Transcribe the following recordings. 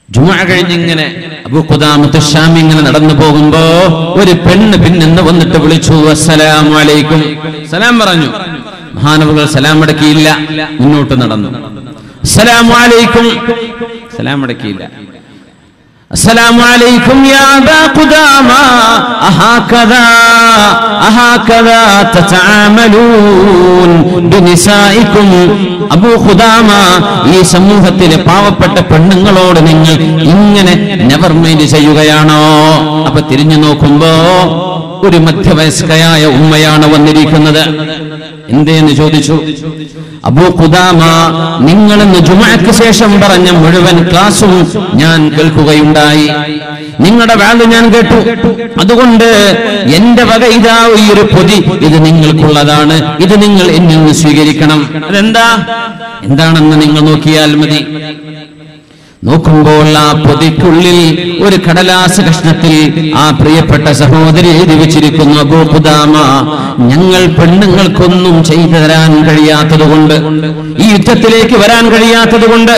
ജുമ കഴിഞ്ഞിങ്ങനെ അബൂ ഖുദാമത്ത് ഷാം ഇങ്ങനെ നടന്നു പോകുമ്പോ ഒരു പെണ്ണ് പിന്നെന്ന് വന്നിട്ട് വിളിച്ചു അസ്സലാമു അലൈക്കും സലാം പറഞ്ഞു മഹാനവുകൾ സലാം അടക്കിയില്ല മുന്നോട്ട് നടന്നു അസ്സലാമു അലൈക്കും സലാം അടക്കിയില്ല السلام عليكم يا أبا قدامى أهكذا أهكذا تتعاملون بنسائكم അബൂ ഖുദാമ ഈ സമൂഹത്തിലെ പാവപ്പെട്ട പെണ്ണുങ്ങളോട് നിങ്ങൾ ഇങ്ങനെ നെവർ മൈൻഡ് ചെയ്യുകയാണോ അപ്പൊ തിരിഞ്ഞു നോക്കുമ്പോ ഒരു മധ്യവയസ്കയായ ഉമ്മയാണ് വന്നിരിക്കുന്നത് എന്തേന്ന് ചോദിച്ചു അബൂ ഖുദാമ നിങ്ങൾ ഇന്ന് ജുമഅക്ക് ശേഷം പറഞ്ഞ മുഴുവൻ ക്ലാസും ഞാൻ കേൾക്കുകയുണ്ടായി നിങ്ങളുടെ വാല് ഞാൻ കേട്ടു അതുകൊണ്ട് എന്റെ വക ഇതാ ഈ ഒരു പൊതി ഇത് നിങ്ങൾക്കുള്ളതാണ് ഇത് നിങ്ങൾ എന്നിൽ നിന്ന് സ്വീകരിക്കണം അതെന്താ എന്താണെന്ന് നിങ്ങൾ നോക്കിയാൽ മതി നോക്കുമ്പോൾ ആ പൊതിക്കുള്ളിൽ ഒരു കടലാസ് കഷ്ണത്തിൽ ആ പ്രിയപ്പെട്ട സഹോദരി എഴുതി വെച്ചിരിക്കുന്നു അബൂഖുദാമ ഞങ്ങൾ പെണ്ണുങ്ങൾക്കൊന്നും ചെയ്തു തരാൻ കഴിയാത്തതുകൊണ്ട് ഈ യുദ്ധത്തിലേക്ക് വരാൻ കഴിയാത്തതുകൊണ്ട്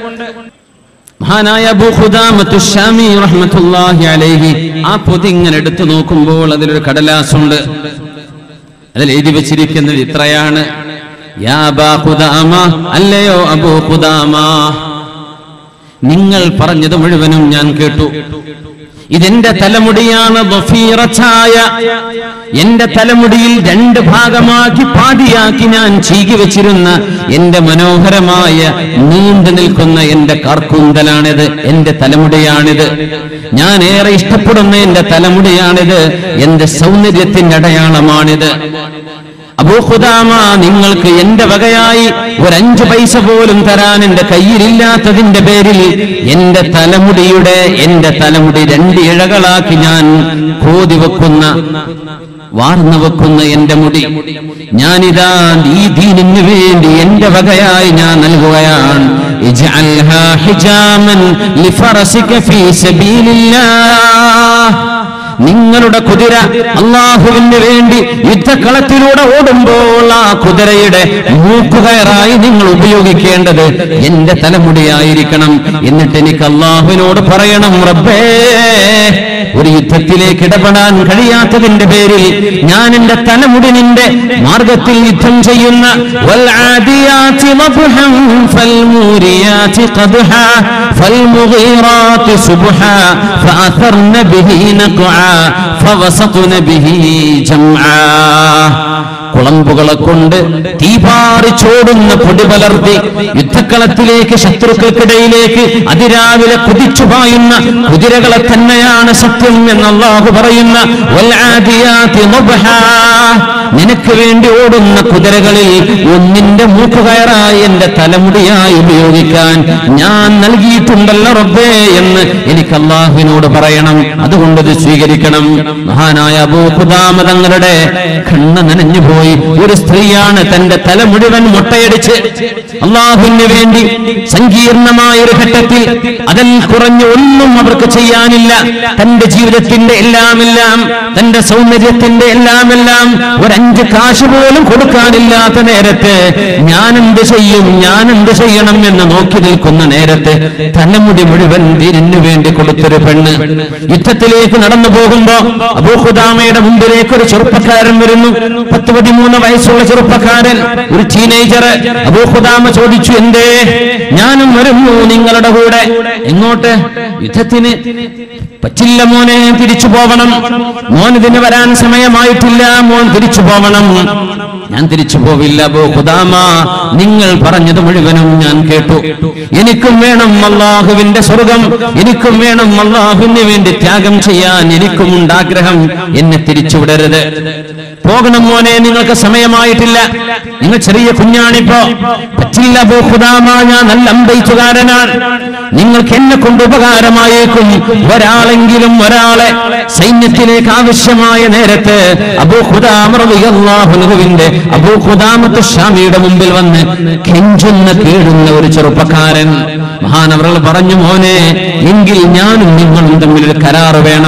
മഹാനായ അബൂ ഖുദാമത്തു ഷാമി റഹ്മത്തുള്ളാഹി അലൈഹി ആ പൊതി ഇങ്ങനെ എടുത്തു നോക്കുമ്പോൾ അതിലൊരു കടലാസുണ്ട് അതിൽ എഴുതി വെച്ചിരിക്കുന്നത് ഇത്രയാണ് യാ അബാ ഖുദാമ അല്ലയോ അബൂ ഖുദാമ നിങ്ങൾ പറഞ്ഞത് മുഴുവനും ഞാൻ കേട്ടു ഇതെന്റെ തലമുടിയാണ് ബഫീറച്ചായ എന്റെ തലമുടിയിൽ രണ്ട് ഭാഗമാക്കി പാതിയാക്കി ഞാൻ ചീകി വെച്ചിരുന്ന എന്റെ മനോഹരമായ നീണ്ടു നിൽക്കുന്ന എന്റെ കാർക്കൂന്തലാണിത് എന്റെ തലമുടിയാണിത് ഞാൻ ഏറെ ഇഷ്ടപ്പെടുന്ന എന്റെ തലമുടിയാണിത് എന്റെ സൗന്ദര്യത്തിന്റെ അടയാളമാണിത് അബൂഖുദാമ നിങ്ങൾക്ക് എന്റെ വകയായി ഒരഞ്ചു പൈസ പോലും തരാൻ എന്റെ കയ്യിലില്ലാത്തതിന്റെ പേരിൽ എന്റെ തലമുടിയുടെ എന്റെ തലമുടി രണ്ട് ഇഴകളാക്കി ഞാൻ കോതി വെക്കുന്ന വാർന്നു വെക്കുന്ന എന്റെ മുടി ഞാനിതാ ഈ ദീനിന് വേണ്ടി എന്റെ വകയായി ഞാൻ നൽകുകയാണ് ഇജ്അൽഹാ ഹിജാമൻ ലിഫറസിക ഫീ സബീലില്ലാഹ് നിങ്ങളുടെ കുതിര അള്ളാഹുവിന് വേണ്ടി യുദ്ധക്കളത്തിലൂടെ ഓടുമ്പോൾ ആ കുതിരയുടെ മൂക്കുകയറായി നിങ്ങൾ ഉപയോഗിക്കേണ്ടത് എന്റെ തലമുടിയായിരിക്കണം എന്നിട്ട് എനിക്ക് അള്ളാഹുവിനോട് പറയണം റബ്ബേ ഒരു യുദ്ധത്തിലേക്ക് ഇടപെടാൻ കഴിയാത്തതിന്റെ പേരിൽ ഞാൻ എന്റെ തലമുടി നിന്റെ മാർഗത്തിൽ യുദ്ധം ചെയ്യുന്ന والعاديات ضبحا فالموريات قدحا فالمغيرات صبحا فأثرن به نقعا فوسطن به جمعا കുളമ്പുകളെ കൊണ്ട് തീപാറിച്ചോടുന്ന പൊടി പലർത്തി യുദ്ധക്കളത്തിലേക്ക് ശത്രുക്കൾക്കിടയിലേക്ക് അതിരാവിലെ കുതിച്ചു പായുന്ന കുതിരകളെ തന്നെയാണ് സത്യം എന്ന് അള്ളാഹു പറയുന്ന വൽആദിയാതി ളുബ്ഹാ. നിനക്ക് വേണ്ടി ഓടുന്ന കുതിരകളിൽ ഒന്നിന്റെ മൂക്ക് കയറായി എന്റെ തലമുടിയായി ഉപയോഗിക്കാൻ ഞാൻ നൽകിയിട്ടുണ്ടല്ലോ റബ്ബേ എന്ന് എനിക്ക് അള്ളാഹുവിനോട് പറയണം അതുകൊണ്ട് ഇത് സ്വീകരിക്കണം മഹാനായ അബൂഖുദാമ തങ്ങളുടെ കണ്ണ് നനഞ്ഞു പോയി ഒരു സ്ത്രീയാണ് തന്റെ തല മുഴുവൻ മുട്ടയടിച്ച് അള്ളാഹുവിന് വേണ്ടി സങ്കീർണമായ ഒരു ഘട്ടത്തിൽ അതിൽ കുറഞ്ഞ് ഒന്നും അവർക്ക് ചെയ്യാനില്ല തന്റെ ജീവിതത്തിന്റെ എല്ലാമെല്ലാം തന്റെ സൗന്ദര്യത്തിന്റെ എല്ലാമെല്ലാം ഒരഞ്ച് കാശ് പോലും കൊടുക്കാനില്ലാത്ത നേരത്ത് ഞാൻ എന്ത് ചെയ്യും ഞാൻ എന്ത് ചെയ്യണം എന്ന് നോക്കി നിൽക്കുന്ന നേരത്ത് തലമുടി മുഴുവൻ ദീനിനു വേണ്ടി കൊടുത്തൊരു പെണ്ണ് യുദ്ധത്തിലേക്ക് നടന്നു പോകുമ്പോ അബൂഖുദാമയുടെ മുമ്പിലേക്ക് ഒരു ചെറുപ്പക്കാരൻ വരുന്നു പത്ത് പതിമൂന്ന് വയസ്സുള്ള ചെറുപ്പക്കാരൻ ഒരു ടീനേജർ അബൂഖുദാമ ചോദിച്ചു എന്തേ ഞാനും വരുന്നു നിങ്ങളുടെ കൂടെ എങ്ങോട്ട് യുദ്ധത്തിന് പറ്റില്ല മോനെ തിരിച്ചു പോവണം മോൻ ഇതിന് വരാൻ സമയമായിട്ടില്ല മോൻ തിരിച്ചു പോവണം ഞാൻ തിരിച്ചു പോവില്ല അബൂ ഖുദാമ നിങ്ങൾ പറഞ്ഞത് മുഴുവനും ഞാൻ കേട്ടു എനിക്കും വേണം അള്ളാഹുവിന്റെ സ്വർഗം എനിക്കും വേണം അള്ളാഹുവിന് വേണ്ടി ത്യാഗം ചെയ്യാൻ എനിക്കും ഉണ്ട് ആഗ്രഹം എന്നെ തിരിച്ചുവിടരുത് പോകണം മോനെ നിങ്ങൾക്ക് സമയമായിട്ടില്ല നിങ്ങൾ ചെറിയ കുഞ്ഞാണിപ്പോ പറ്റില്ല അബൂ ഖുദാമ ഞാൻ നല്ല അമ്പയിച്ചുകാരനാണ് നിങ്ങൾക്ക് എന്നെ കൊണ്ട് ഉപകാരമായേക്കും ഒരാളെങ്കിലും ഒരാളെ സൈന്യത്തിലേക്ക് ആവശ്യമായ നേരത്ത് അബൂ ഖുദാമറിയാഹുനുവിന്റെ അബൂ ഖുദാമത്ത് ഷാമിയുടെ മുമ്പിൽ വന്ന് കെഞ്ചുന്ന കീഴുന്ന ഒരു ചെറുപ്പക്കാരൻ മഹാനവറുകൾ പറഞ്ഞു മോനെ എങ്കിൽ ഞാനും നിങ്ങളും തമ്മിൽ ഒരു കരാറ് വേണം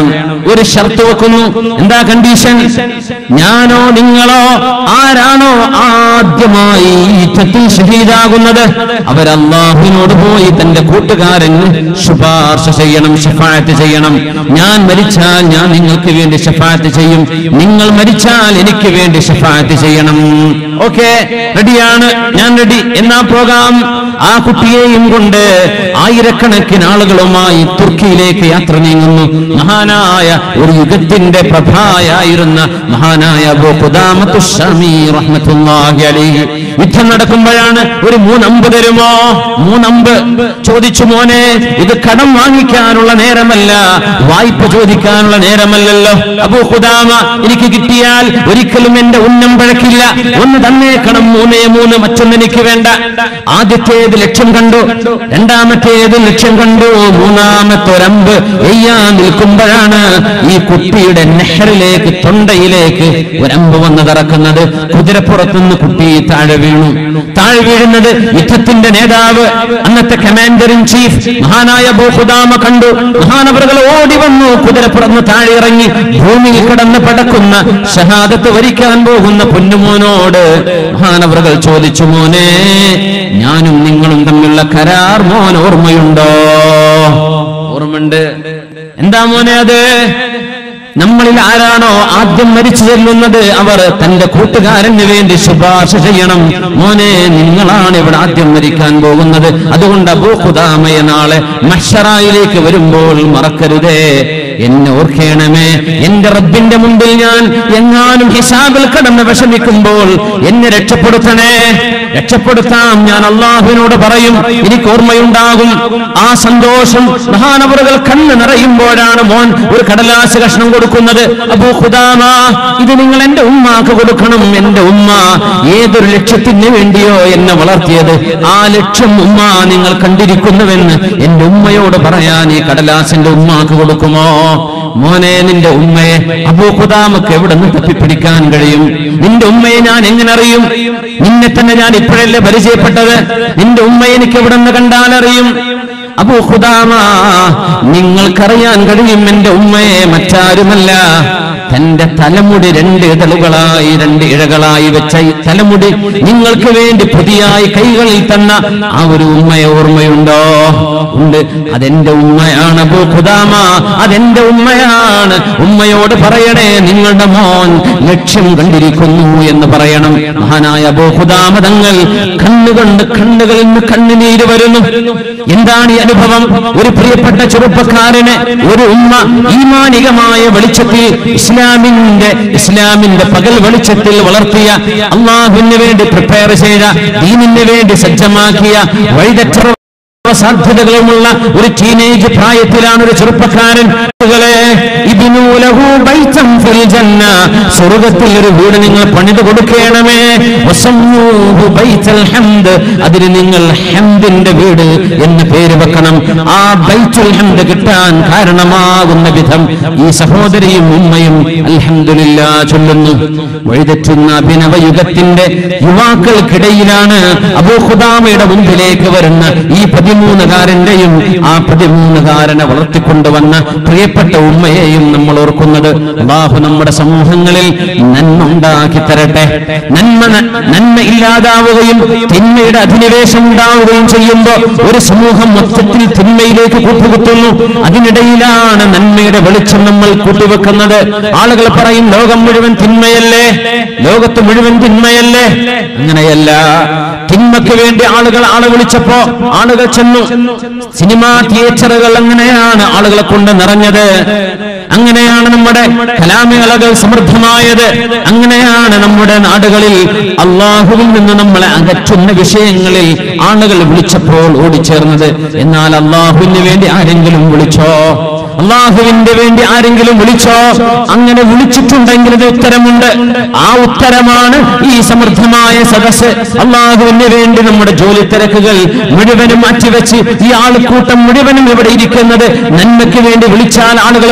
ഒരു ഷർത്ത് വെക്കുന്നു എന്താ കണ്ടീഷൻ ഞാനോ നിങ്ങളോ ആരാണോ ആദ്യമായി ഈ യുദ്ധത്തിൽ ഷഹീദാകുന്നത് അവർ അള്ളാഹുവിനോട് പോയി തന്റെ കൂട്ടുകാരന് ശുപാർശ ചെയ്യണം ഷഫായത്ത് ചെയ്യണം ഞാൻ മരിച്ചാൽ ഞാൻ നിങ്ങൾക്ക് വേണ്ടി ഷഫായത്ത് ചെയ്യും നിങ്ങൾ മരിച്ചാൽ എനിക്ക് വേണ്ടി ഷഫായത്ത് ചെയ്യണം ഓക്കെ റെഡിയാണ് ഞാൻ റെഡി എന്നാ പോകാം ആ കുട്ടിയെയും കൊണ്ട് ആയിരക്കണക്കിന് ആളുകളുമായി തുർക്കിയിലേക്ക് യാത്ര നീങ്ങുന്നു മഹാനായ ഒരു യുഗത്തിന്റെ പ്രഭായായിരുന്ന മഹാനായ അബൂ ഖുദാമത്തു ശമീ റഹ്മത്തുള്ളാഹി അലൈഹി യുദ്ധം നടക്കുമ്പോഴാണ് ഒരു മൂന്നമ്പ് തരുമോ മൂന്നമ്പ് ചോദിച്ചു മോനെ ഇത് കടം വാങ്ങിക്കാനുള്ള നേരമല്ല വായ്പ ചോദിക്കാനുള്ള നേരമല്ലല്ലോ അബൂ ഖുദാമ എനിക്ക് കിട്ടിയാൽ ഒരിക്കലും എന്റെ ഉന്നം പഴക്കില്ല ഒന്ന് തന്നേക്കണം മൂന്നേ മൂന്ന് മറ്റൊന്ന് എനിക്ക് വേണ്ട ആദ്യത്തേത് ലക്ഷ്യം കണ്ടു രണ്ടാമത്തേത് ലക്ഷ്യം കണ്ടു മൂന്നാമത്തെ ഒരമ്പ് എയ്യാൻ നിൽക്കുമ്പോഴാണ് ഈ കുട്ടിയുടെ നെഹറിലേക്ക് തൊണ്ടയിലേക്ക് ഒരമ്പ് വന്ന് തറക്കുന്നത് കുതിരപ്പുറത്തുനിന്ന് കുട്ടി താഴെ വീണു താഴെ വീഴുന്നത് യുദ്ധത്തിന്റെ നേതാവ് അന്നത്തെ കമാൻഡർ ഇൻ ചീഫ് മഹാനായ ബോഹുദാമ കണ്ടു മഹാനവറുകൾ ഓടി വന്നു കുതിരപ്പുറന്ന് താഴെ ഇറങ്ങി ഭൂമിയിൽ കിടന്ന് പടക്കുന്ന ഷഹാദത്ത് വരിക്കാൻ പോകുന്ന പൊന്നുമോനോട് മഹാനവറുകൾ ചോദിച്ചു മോനെ ഞാനും നിങ്ങളും തമ്മിലുള്ള കരാർ മോൻ ഓർമ്മയുണ്ടോ ഓർമ്മയുണ്ട് എന്താ മോനെ അത് നമ്മളിൽ ആരാണോ ആദ്യം മരിച്ചു ചെല്ലുന്നത് അവർ തന്റെ കൂട്ടുകാരന് വേണ്ടി ശുപാർശ ചെയ്യണം മോനെ നിങ്ങളാണ് ഇവിടെ ആദ്യം മരിക്കാൻ പോകുന്നത് അതുകൊണ്ട് അബൂഖുദാമയ നാളെ മഷറായിലേക്ക് വരുമ്പോൾ മറക്കരുതേ എന്നെ ഓർക്കേണമേ എന്റെ റബ്ബിന്റെ മുമ്പിൽ ഞാൻ എങ്ങാനും ഹിസാബിൽ കടന്ന് വിഷമിക്കുമ്പോൾ എന്നെ രക്ഷപ്പെടുത്തണേ രക്ഷപ്പെടുത്താം ഞാൻ അള്ളാഹുവിനോട് പറയും എനിക്ക് ഓർമ്മയുണ്ടാകും ആ സന്തോഷം മഹാനവറുകൾ കണ്ണ് നിറയുമ്പോഴാണ് മോൻ ഒരു കടലാസ് കഷ്ണം കൊടുക്കുന്നത് അബൂ ഖുദാമ ഇത് നിങ്ങൾ എന്റെ ഉമ്മാക്ക് കൊടുക്കണം എന്റെ ഉമ്മ ഏതൊരു ലക്ഷ്യത്തിന് വേണ്ടിയോ എന്നെ വളർത്തിയത് ആ ലക്ഷ്യം ഉമ്മ നിങ്ങൾ കണ്ടിരിക്കുന്നുവെന്ന് എന്റെ ഉമ്മയോട് പറയാൻ ഈ കടലാസിന്റെ ഉമ്മാക്ക് കൊടുക്കുമോ മോനെ നിന്റെ ഉമ്മയെ അബൂ ഖുദാമക്ക് എവിടെ നിന്ന് തപ്പിപ്പിടിക്കാൻ കഴിയും നിന്റെ ഉമ്മയെ ഞാൻ എങ്ങനെ അറിയും നിന്നെ തന്നെ ഞാൻ ഇപ്പോഴല്ലേ പരിചയപ്പെട്ടത് നിന്റെ ഉമ്മയെ എനിക്ക് എവിടെ നിന്ന് കണ്ടാൽ അറിയും അബൂ ഖുദാമ നിങ്ങൾക്കറിയാൻ കഴിയും എന്റെ ഉമ്മയെ മറ്റാരുമല്ല തന്റെ തലമുടി രണ്ട് ഇതളുകളായി രണ്ട് ഇഴകളായി വെച്ച ഈ തലമുടി നിങ്ങൾക്ക് വേണ്ടി പുതിയായി കൈകളിൽ തന്ന ആ ഒരു ഉമ്മയെ ഓർമ്മയുണ്ടോ ഉണ്ട് അതെന്റെ ഉമ്മയാണ് അബൂ ഖുദാമ അതെന്റെ ഉമ്മയാണ് ഉമ്മയോട് പറയണേ നിങ്ങളുടെ മോൻ ലക്ഷ്യം കണ്ടിരിക്കുന്നു എന്ന് പറയണം മഹാനായ അബൂ ഖുദാമ തങ്ങൾ കണ്ണുകൊണ്ട് കണ്ണുകളിൽ നിന്ന് കണ്ണുനീര് വരുന്നു എന്താണ് ഈ അനുഭവം ഒരു പ്രിയപ്പെട്ട ചെറുപ്പക്കാരന് ഒരു ഉമ്മ ഈമാനികമായ വെളിച്ചത്തിൽ ഇസ്ലാമിന്റെ ഇസ്ലാമിന്റെ പകൽ വെളിച്ചത്തിൽ വളർത്തിയ അള്ളാഹുവിന് വേണ്ടി പ്രിപ്പയർ ചെയ്ത ദീനിന് വേണ്ടി സജ്ജമാക്കിയ വഴിതെറ്റ സാധ്യതകളുമുള്ള ഒരു ടീനേജ് പ്രായത്തിലാണ് ഒരു ചെറുപ്പക്കാരൻ കളെ ഇബ്നു ലഹു ബൈതൻ ഫിൽ ജന്ന സ്വർഗ്ഗത്തിൽ ഒരു വീട് നിങ്ങൾ പണിത് കൊടുക്കണമേ വസമ്മൂഹു ബൈത്തൽ ഹംദ് അതിന് നിങ്ങൾ ഹംദിന്റെ വീട് എന്ന് പേര് വെക്കണം ആ ബൈത്തുൽ ഹംദ് കിട്ടാൻ കാരണമാകുന്ന വിധം ഈ സഹോദരിയും ഉമ്മയും അൽഹംദുലില്ലാ ചൊല്ലുന്നു വഴിതെറ്റുന്ന അഭിനവ യുഗത്തിന്റെ യുവാക്കൾക്കിടയിലാണ് അബൂഖുദാമയുടെ മുമ്പിലേക്ക് വരുന്ന ഈ പതിമൂന്നുകാരന്റെയും ആ പതിമൂന്നുകാരനെ വളർത്തിക്കൊണ്ടുവന്ന പ്രിയപ്പെട്ട ഉമ്മയെയും നമ്മൾ ഓർക്കുന്നത് അള്ളാഹു നമ്മുടെ സമൂഹങ്ങളിൽ നന്മ ഉണ്ടാക്കി തരട്ടെ നന്മ ന- നന്മ ഇല്ലാതാവുകയും തിന്മയുടെ അധിനിവേശം ഉണ്ടാവുകയും ചെയ്യുമ്പോൾ ഒരു സമൂഹം മൊത്തത്തിൽ തിന്മയിലേക്ക് കൂട്ടുകുത്തുന്നു അതിനിടയിലാണ് നന്മയുടെ വെളിച്ചം നമ്മൾ കൂട്ടിവെക്കുന്നത് ആളുകൾ പറയും ലോകം മുഴുവൻ തിന്മയല്ലേ ലോകത്ത് മുഴുവൻ തിന്മയല്ലേ അങ്ങനെയല്ല തിന്മയ്ക്ക് വേണ്ടി ആളുകൾ ആളെ വിളിച്ചപ്പോ ആളുകൾ ചെന്നു സിനിമാ തിയേറ്ററുകൾ അങ്ങനെയാണ് ആളുകളെ കൊണ്ട് നിറഞ്ഞത് അങ്ങനെയാണ് നമ്മുടെ കലാമേളകൾ സമൃദ്ധമായത് അങ്ങനെയാണ് നമ്മുടെ നാടുകളിൽ അള്ളാഹുവിൽ നിന്ന് നമ്മളെ അകറ്റുന്ന വിഷയങ്ങളിൽ ആളുകൾ വിളിച്ചപ്പോൾ ഓടിച്ചേർന്നത് എന്നാൽ അള്ളാഹുവിന് വേണ്ടി ആരെങ്കിലും വിളിച്ചോ അള്ളാഹുവിന്റെ വേണ്ടി ആരെങ്കിലും വിളിച്ചോ അങ്ങനെ വിളിച്ചിട്ടുണ്ടെങ്കിൽ ഇത് ഉത്തരമുണ്ട് ആ ഉത്തരമാണ് ഈ സമൃദ്ധമായ സദസ് അള്ളാഹുവിന് വേണ്ടി നമ്മുടെ ജോലി തിരക്കുകൾ മുഴുവനും മാറ്റിവെച്ച് ഈ ആൾക്കൂട്ടം മുഴുവനും ഇവിടെ ഇരിക്കുന്നത് നന്മയ്ക്ക് വേണ്ടി വിളിച്ചാൽ ആളുകൾ വരാനുണ്ട്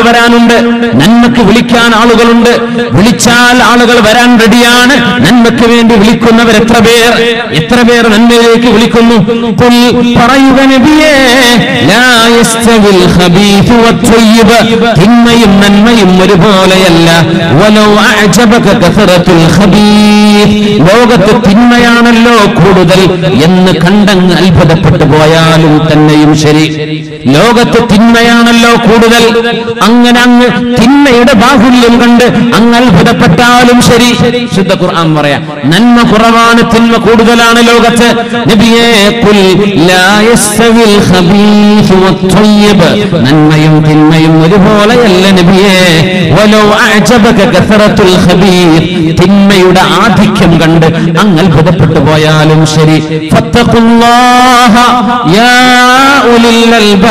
വരാനുണ്ട് നന്മക്ക് വിളിക്കാൻ ആളുകളുണ്ട് വിളിച്ചാൽ ആളുകൾ വരാൻ റെഡിയാണ് നന്മക്ക് വേണ്ടി വിളിക്കുന്നവർ എത്ര പേർ എത്ര പേർ നന്മയിലേക്ക് വിളിക്കുന്നു കുൽ പറയുക നബിയേ ലാ യസ്തവിൽ ഖബീഥു വത്വയ്യിബ് തിന്മയും നന്മയും ഒരുപോലെയല്ല വലൗ അഅജബക കസറത്തുൽ ഖബീഥ് ലോകത്ത് തിന്മയാണല്ലോ കൂടുതൽ എന്ന് കണ്ടങ്ങ് അത്ഭുതപ്പെട്ടു പോയാലും തന്നെയും ശരി ലോകത്ത് തിന്മയാണല്ലോ കൂടുതൽ അങ്ങനെ അങ്ങ് തിന്മയുടെ ബാഹുല്യം കണ്ട് അങ്ങ് അത്ഭുതപ്പെട്ടാലും ശരി ശുദ്ധ ഖുർആൻ പറയാ നന്മ കുറവാണ് തിന്മ കൂടുതലാണ് ലോകത്ത് നബിയേ കുൽ ലാ യസ്തവിൽ ഖബീഥു വത്വയ്യിബ് നന്മയും തിന്മയും ഒരുപോലെയല്ല നബിയേ വലൗ അഅജബക കസറത്തുൽ ഖബീർ തിന്മയുടെ ആധിക്യം കണ്ട് അങ്ങ് അത്ഭുതപ്പെട്ടു പോയാലും ശരി ഫത്തഖുല്ലാഹ യാ ഉലിൽ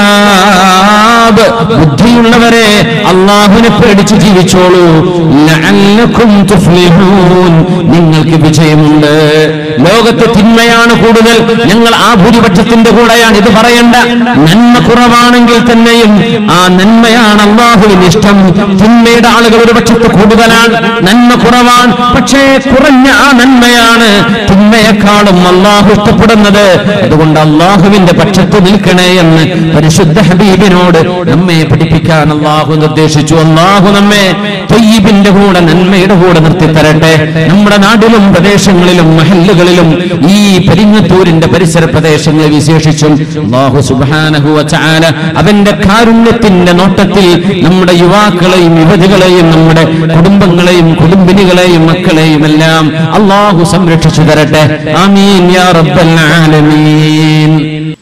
അൽബാബ് ബുദ്ധിയുള്ളവരെ അള്ളാഹുവിനെ പേടിച്ച് ജീവിച്ചോളൂ ലഅല്ലക്കും തുഫ്ലിഹൂൻ നിങ്ങൾക്ക് വിജയമുണ്ട് ലോകത്ത് തിന്മയാണ് കൂടുതൽ ഞങ്ങൾ ആ ഭൂരിപക്ഷത്തിന്റെ കൂടെയാണ് ഇത് പറയണ്ട നന്മ കുറവാണെങ്കിൽ തന്നെയും ആ നന്മയാണ് അള്ളാഹുവിന് ഇഷ്ടം തിന്മയുടെ ആളുകൾ ഒരു പക്ഷത്ത് കൂടുതലാണ് നന്മ കുറവാണ് പക്ഷേ കുറഞ്ഞ ആ നന്മയാണ് തിന്മയെക്കാളും അള്ളാഹു ഇഷ്ടപ്പെടുന്നത് അതുകൊണ്ട് അള്ളാഹുവിന്റെ പക്ഷത്ത് നിൽക്കണേ എന്ന് പരിശുദ്ധ ഹബീബിനോട് നമ്മെ പഠിപ്പിക്കാൻ അള്ളാഹു നിർദ്ദേശിച്ചു അള്ളാഹു നമ്മെ തൊയ്യബിന്റെ കൂടെ നന്മയുടെ കൂടെ നിർത്തി തരട്ടെ നമ്മുടെ നാട്ടിലും പ്രദേശങ്ങളിലും മഹല്ലുകളിലും ഈ പെരിങ്ങത്തൂരിന്റെ പരിസര പ്രദേശങ്ങൾ വിശേഷിച്ചും അള്ളാഹു സുബാനഹുവ ചാല അവന്റെ കാരുണ്യത്തിന്റെ നോട്ടത്തിൽ നമ്മുടെ യുവാക്കളെയും യുവതികളെയും നമ്മുടെ കുടുംബങ്ങളെയും കുടുംബിനികളെയും മക്കളെയും എല്ലാം അള്ളാഹു സംരക്ഷിച്ചു തരട്ടെ ആമീൻ യാ റബ്ബൽ ആലമീൻ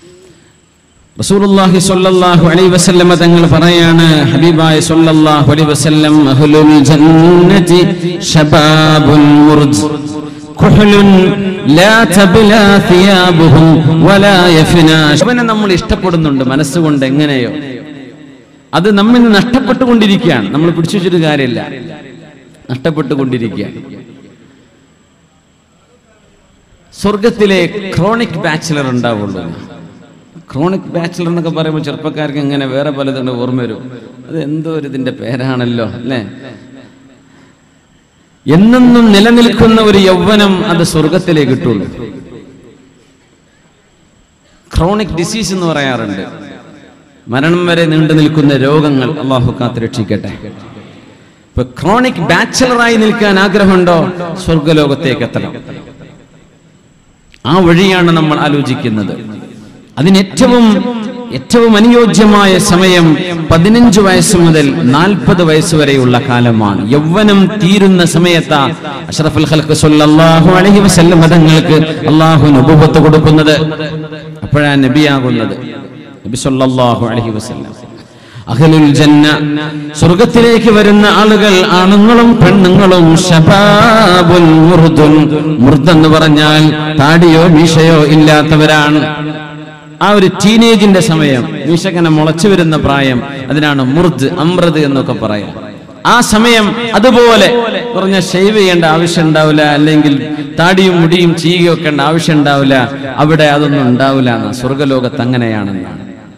റസൂലുള്ളാഹി സ്വല്ലല്ലാഹു അലൈഹി വസല്ലമ തങ്ങൾ പറയാണ് ഹബീബായ സ്വല്ലല്ലാഹു അലൈഹി വസല്ലം അഹ്ലുൽ ജന്നതി ശബാബുൻ മുർജ് കുഹ്ലുൻ ലാ തബ്ലാ സിയാബുഹും വലാ യഫ്നാ അവനെ നമ്മൾ ഇഷ്ടപ്പെടുന്നുണ്ട് മനസ്സുകൊണ്ട് എങ്ങനെയോ അത് നമ്മിൽ നിന്ന് നഷ്ടപ്പെട്ടുകൊണ്ടിരിക്കുകയാണ് നമ്മൾ പിടിച്ചു വെച്ചിട്ട് കാര്യമില്ല നഷ്ടപ്പെട്ടുകൊണ്ടിരിക്കുകയാണ് സ്വർഗത്തിലെ ക്രോണിക് ബാച്ചിലർ ഉണ്ടാവുള്ളൂ ക്രോണിക് ബാച്ചിലർ എന്നൊക്കെ പറയുമ്പോൾ ചെറുപ്പക്കാർക്ക് ഇങ്ങനെ വേറെ പലതുണ്ട് ഓർമ്മ വരും അത് എന്തോ ഒരു ഇതിന്റെ പേരാണല്ലോ അല്ലേ എന്നെന്നും നിലനിൽക്കുന്ന ഒരു യൗവനം അത് സ്വർഗത്തിലേ കിട്ടുള്ളൂ ക്രോണിക് ഡിസീസ് എന്ന് പറയാറുണ്ട് മരണം വരെ നീണ്ടു നിൽക്കുന്ന രോഗങ്ങൾ അള്ളാഹു കാത്ത് രക്ഷിക്കട്ടെ ഇപ്പൊ ക്രോണിക് ബാച്ചിലറായി നിൽക്കാൻ ആഗ്രഹമുണ്ടോ സ്വർഗലോകത്തേക്ക് എത്തണം ആ വഴിയാണ് നമ്മൾ ആലോചിക്കുന്നത് അതിന് ഏറ്റവും ഏറ്റവും അനുയോജ്യമായ സമയം പതിനഞ്ച് വയസ്സ് മുതൽ നാൽപ്പത് വയസ്സ് വരെയുള്ള കാലമാണ് യൗവനം തീരുന്ന സമയത്താ അഷ്റഫുൽ ഖൽഖ് സല്ലല്ലാഹു അലൈഹി വസല്ലം മതങ്ങൾക്ക് അള്ളാഹു നുബുവത്ത് കൊടുക്കുന്നത് അപ്പോഴാണ് നബിയാകുന്നത് നബി സല്ലല്ലാഹു അലൈഹി വസല്ലം അഹ്ലുൽ ജന്ന സ്വർഗത്തിലേക്ക് വരുന്ന ആളുകൾ ആണുങ്ങളും പെണ്ണുങ്ങളും ശബാബുൻ മുർദുൻ മുർദെന്ന് പറഞ്ഞാൽ താടിയോ മീശയോ ഇല്ലാത്തവരാണ് ആ ഒരു ടീനേജിന്റെ സമയം മീശക്കനെ മുളച്ചു വരുന്ന പ്രായം അതിനാണ് മുർദ് അമ്രത് എന്നൊക്കെ പറയാം ആ സമയം അതുപോലെ പറഞ്ഞ ഷെയ്വ് ചെയ്യേണ്ട ആവശ്യം ഉണ്ടാവില്ല അല്ലെങ്കിൽ താടിയും മുടിയും ചീകയും ഒക്കെ ആവശ്യം ഉണ്ടാവില്ല അവിടെ അതൊന്നും ഉണ്ടാവില്ല എന്ന സ്വർഗലോകത്ത് അങ്ങനെയാണെന്നാണ്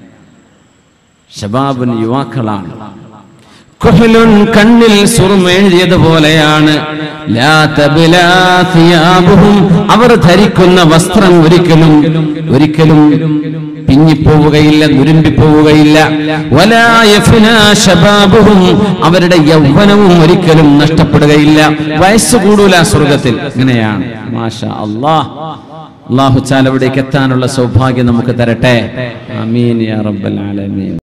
ഷബാബുൻ യുവാക്കളാണ് കുഹ്ലുൻ കണ്ണിൽ സുറുമെഴുതിയതുപോലെയാണ് ലാ തബ്ലാ സിയാബുഹും. അവർ ധരിക്കുന്ന വസ്ത്രം ഒരിക്കലും ഒരിക്കലും പിഞ്ഞിപ്പോവുകയില്ല നുരുമ്പിപ്പോവുകയില്ല വലാ യഫ്നാ ശബാബുഹും. അവരുടെ യൗവനവും ഒരിക്കലും നഷ്ടപ്പെടുകയില്ല വയസ്സ് കൂടൂല സ്വർഗത്തിൽ ഇങ്ങനെയാണ് മാഷാ അല്ലാഹ് അള്ളാഹു ചാലവിടേക്ക് എത്താനുള്ള സൗഭാഗ്യം നമുക്ക് തരട്ടെ ആമീൻ യാ റബ്ബൽ ആലമീൻ